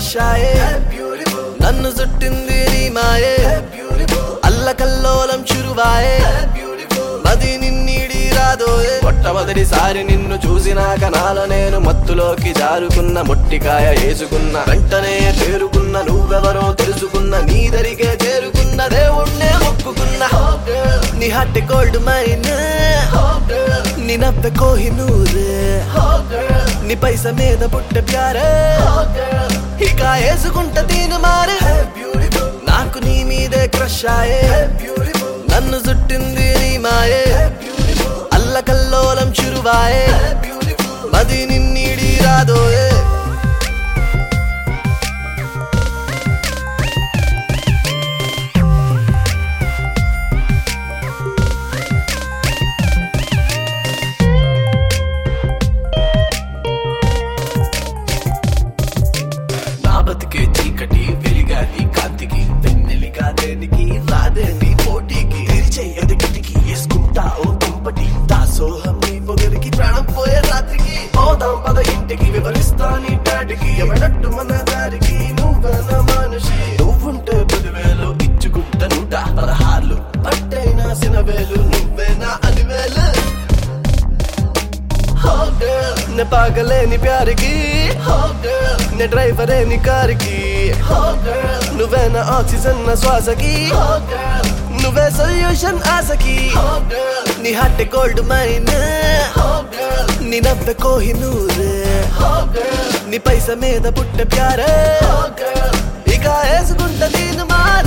crush ఆయే నన్ను చుట్టింది నీ మాయే అల్లకల్లోలం చురువాయే మది నిన్నీడి రాదోయే మొట్టమొదటిసారి నిన్ను చూసినాక నాలో నేను మత్తులోకి జారుకున్న మొట్టికాయ వేసుకున్న వెంటనే చేరుకున్న నువ్వెవరో తెలుసుకున్న నీ దరికే చేరుకున్న దేవుణ్ణే మొక్కుకున్న నీ హట్టి గోల్డ్ మైన్ నీ నవ్వె కోహినూరే నీ పైస మీద పుట్ట ప్యారే ఇక వేసుకుంట తీను మారే నాకు నీ మీదే క్రష్ ఆయే నన్ను చుట్టింది నీ మాయే అల్లకల్లోలం చురువాయే మది నిన్నీడి రాదోయే నా బతికే చీకటి వెలిగాది కాంతికి వెన్నెలిగా దేనికి రాదే నీ పోటీకి తెరిచేయది కిటికి వేసుకుంటా ఓ కుంపటి దాసోహం నీ పొగరికి ప్రాణం పోయే రాత్రికి పోదాం పద ఇంటికి వివరిస్తా నీ డాడికి ఎవడట్టు మన దారికి నువ్వే నా మనిషి నువ్వుంటే పదివేలు ఇచ్చుకుంట నూట పదహార్లు పట్టైనా సినవేలు నువ్వే నా అలివేలు నే పాగలేని ప్యారికి నే డ్రైవరే నీ కారుకి నువ్వే నా ఆక్సిజన్ నా శ్వాసకి నువ్వే సొల్యూషన్ ఆశకి నీ హట్టె గోల్డ్ మైన్ నీ నవ్వె కోహినూరే నీ పైస మీద పుట్ట ప్యారే ఇక వేసుకుంట నేను మారే